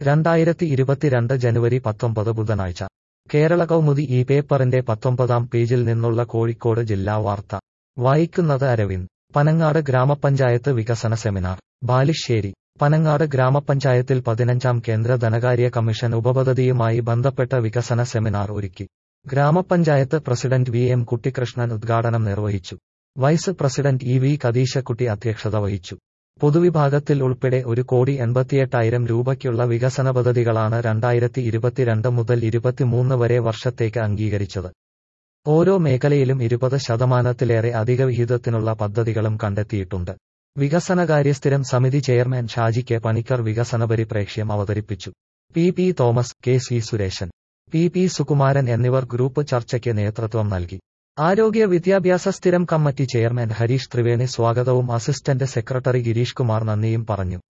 രണ്ടായിരത്തി ഇരുപത്തിരണ്ട് ജനുവരി പത്തൊമ്പത് ബുധനാഴ്ച കേരള കൗമുദി ഈ പേപ്പറിന്റെ പത്തൊമ്പതാം പേജിൽ നിന്നുള്ള കോഴിക്കോട് ജില്ലാ വാർത്ത വായിക്കുന്നത് അരവിന്ദ് പനങ്ങാട് ഗ്രാമപഞ്ചായത്ത് വികസന സെമിനാർ ബാലുശ്ശേരി പനങ്ങാട് ഗ്രാമപഞ്ചായത്തിൽ പതിനഞ്ചാം കേന്ദ്ര ധനകാര്യ കമ്മീഷൻ ഉപപദ്ധതിയുമായി ബന്ധപ്പെട്ട വികസന സെമിനാർ ഒരുക്കി ഗ്രാമപഞ്ചായത്ത് പ്രസിഡന്റ് വി എം കുട്ടിക്കൃഷ്ണൻ ഉദ്ഘാടനം നിർവഹിച്ചു vice president E V Kadeesakutty അധ്യക്ഷത വഹിച്ചു പൊതുവിഭാഗത്തിൽ ഉൾപ്പെടെ ഒരു കോടി എൺപത്തിയെട്ടായിരം രൂപയ്ക്കുള്ള വികസന പദ്ധതികളാണ് രണ്ടായിരത്തി ഇരുപത്തിരണ്ട് മുതൽ ഇരുപത്തിമൂന്ന് വരെ വർഷത്തേക്ക് അംഗീകരിച്ചത് ഓരോ മേഖലയിലും ഇരുപത് ശതമാനത്തിലേറെ അധിക വിഹിതത്തിനുള്ള പദ്ധതികളും കണ്ടെത്തിയിട്ടുണ്ട് വികസനകാര്യ സ്ഥിരം സമിതി ചെയർമാൻ ഷാജി കെ പണിക്കർ വികസന പരിപ്രേക്ഷ്യം അവതരിപ്പിച്ചു P P Thomas K C Sureshan P P Sukumaran എന്നിവർ ഗ്രൂപ്പ് ചർച്ചയ്ക്ക് നേതൃത്വം നൽകി ആരോഗ്യ വിദ്യാഭ്യാസ സ്ഥിരം കമ്മിറ്റി ചെയർമാൻ ഹരീഷ് ത്രിവേണി സ്വാഗതവും അസിസ്റ്റന്റ് സെക്രട്ടറി ഗിരീഷ് കുമാർ നന്ദിയും പറഞ്ഞു